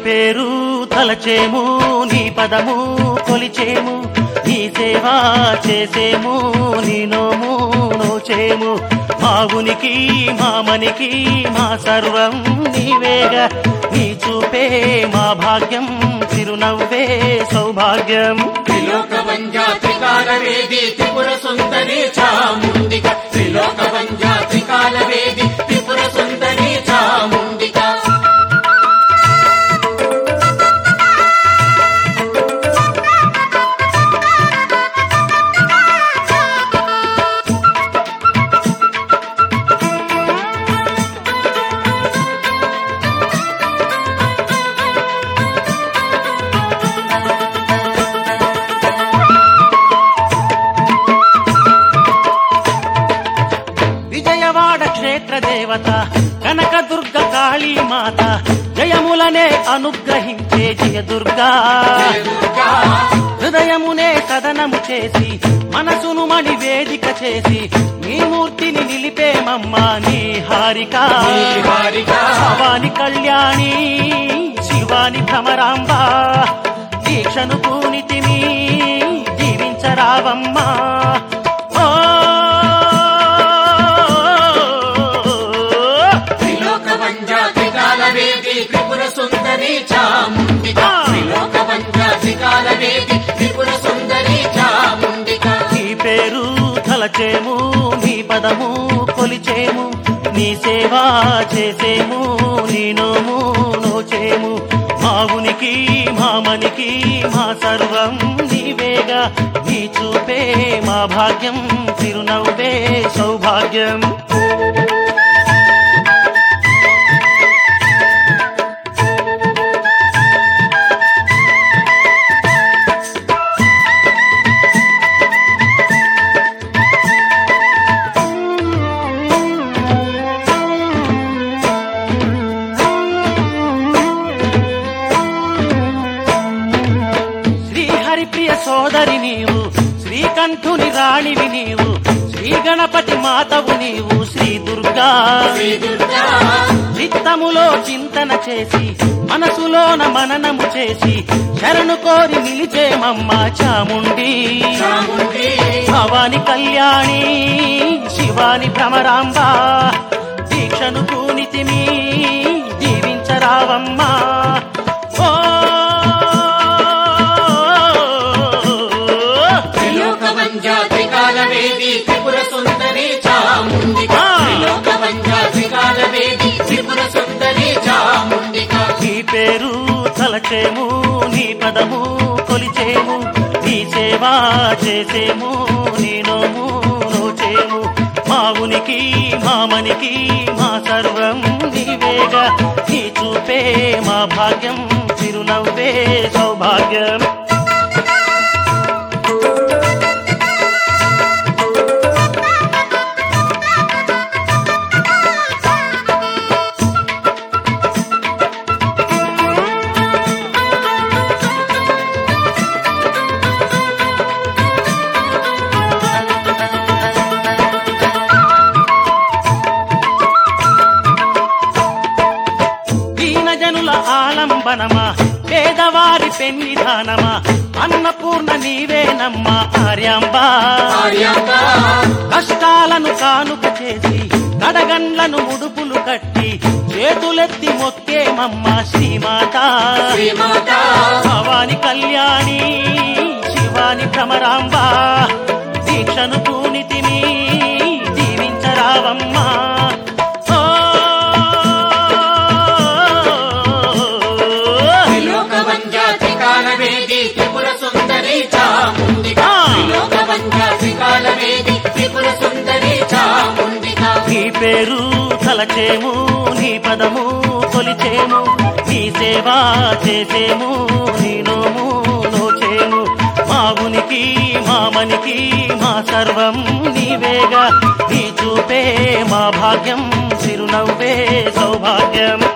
పేరు తలచేము నీ పదము కొలిచేము నీ సేవ చేసేము నీ నోము నోచేము మా ఉనికి మా మనికి మా సర్వం నీవేగా నీ చూపే మా భాగ్యం చిరునవ్వే సౌభాగ్యం త్రిలోక వంజా త్రికాల వేది త్రిపుర సుందరి చాముండిక త్రిలోక వంజా త్రికాల వేది త్రిపుర సుందరి చాముండిక విజయవాడ క్షేత్ర దేవత కనక దుర్గ కాళీ మాత జయములనే అనుగ్రహించే జయ దుర్గా దుర్గా హృదయమునే కథనము చేసి మనసును మణి వేదిక చేసి నీ మూర్తిని నిలిపేమమ్మా నీ హారిక హారిక. భవాని కళ్యాణి శివాని భ్రమరాంబ దీక్షను పూనితిని జీవించరావమ్మా ఓ త్రిలోక వంజా త్రికాల వేది త్రిపుర సుందరి చాముండిక త్రిలోక వంజా త్రికాల వేది త్రిపుర సుందరి చాముండిక నీ పేరు తలచేము నీ పదము కొలిచేము నీ సేవ చేసేము నీ నోము నోచేము మా ఉనికి మా మనికి మా సర్వం నీవేగా నీ చూపే మా భాగ్యం చిరునవ్వే సౌభాగ్యం శ్రీహరిప్రియ సోదరి నీవు శ్రీకంఠుని రాణివి నీవు శ్రీ గణపతి మాతవు నీవు శ్రీ దుర్గా శ్రీ దుర్గా చిత్తములో చింతన చేసి మనసులోన మననము చేసి శరణు కోరి నిలిచేమమ్మ చాముండి చాముండి భవాని కళ్యాణి శివాని భ్రమరాంబ దీక్షను పూనితిని జీవించరావమ్మా ఓ త్రిలోక వంజా త్రికాల వేది త్రిపుర సుందరి చాముండిక త్రిలోక వంజా త్రికాల వేది త్రిపుర సుందరి చాముండిక నీ పేరు తలచేము నీ పదము కొలిచేము నీ సేవ చేసేము నీ నోము నోచేము మా ఉనికి మా మనికి మా సర్వం నీవేగా నీ చూపే మా భాగ్యం చిరునవ్వే సౌభాగ్యం దీనజనుల ఆలంబనమా పేదవారి పెన్నిధానమా అన్నపూర్ణ నీవేనమ్మా ఆర్యాంబా ఆర్యాంబ కష్టాలను కానుక చేసి కడగండ్లను ముడుపులు కట్టి చేతులెత్తి మొక్కేమమ్మ శ్రీమాత శ్రీమాత భవాని కళ్యాణి శివాని భ్రమరాంబ దీక్షను పూనితిని దీవించరావమ్మా ఓ త్రిలోక వంజా త్రికాల వేది త్రిపుర సుందరి చాముండిక త్రిలోక వంజా త్రికాల వేది త్రిపుర సుందరి చాముండిక నీ పేరు తలచేము నీ పదము కొలిచేము నీ సేవ చేసేము నీ నోము నోచేము మా ఉనికి మా మనికి మా సర్వం నీవేగా నీ చూపే మా భాగ్యం చిరునవ్వే సౌభాగ్యం